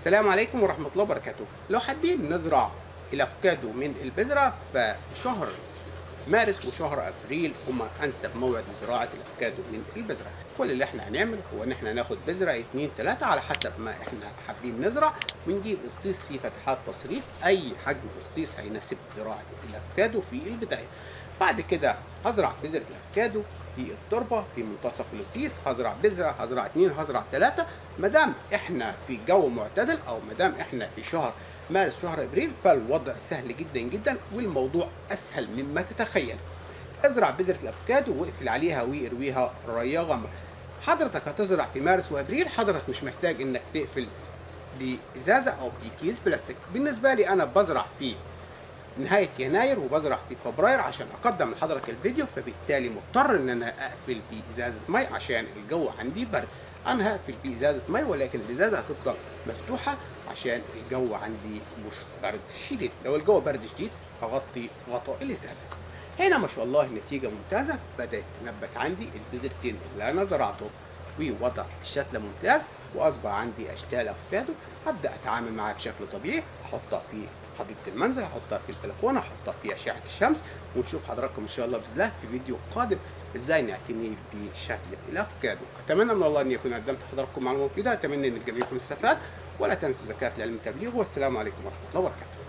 السلام عليكم ورحمة الله وبركاته لو حابين نزرع الأفوكادو من البذرة فشهر مارس وشهر أبريل هما أنسب موعد لزراعة الأفوكادو من البذرة كل اللي احنا هنعمله هو إن احنا ناخد بذرة اتنين تلاتة على حسب ما احنا حابين نزرع ونجيب قصيص فيه فتحات تصريف أي حجم قصيص هيناسب زراعة الأفوكادو في البداية بعد كده هزرع بذرة الأفوكادو في التربة في منتصف القصيص هزرع بذرة هزرع اتنين هزرع تلاتة مادام احنا في جو معتدل او مادام احنا في شهر مارس شهر ابريل فالوضع سهل جدا جدا والموضوع اسهل مما تتخيل ازرع بذرة الافوكادو واقفل عليها وارويها ري غمر حضرتك هتزرع في مارس وابريل حضرتك مش محتاج انك تقفل بازازه او بكيس بلاستيك بالنسبه لي انا بزرع في نهاية يناير وبزرع في فبراير عشان أقدم لحضرتك الفيديو فبالتالي مضطر إن أنا أقفل بإزازة مي عشان الجو عندي برد أنا هقفل بإزازة مي ولكن الإزازة هتفضل مفتوحة عشان الجو عندي مش برد شديد لو الجو برد شديد هغطي غطاء الإزازة هنا ما شاء الله النتيجة ممتازة بدأت تنبت عندي البذرتين اللي أنا زرعتهم ووضع الشتلة ممتاز وأصبح عندي أشكال أفوكادو هبدأ أتعامل معاها بشكل طبيعي أحطها في حديقة المنزل احطها في البلكونه احطها في اشعه الشمس ونشوف حضراتكم ان شاء الله باذن الله في فيديو قادم ازاي نعتني بشتله الافوكادو اتمنى من الله ان يكون قدمت لحضراتكم معلومه مفيده اتمنى ان الجميع يكون استفاد ولا تنسوا زكاه العلم تبليغ والسلام عليكم ورحمه الله وبركاته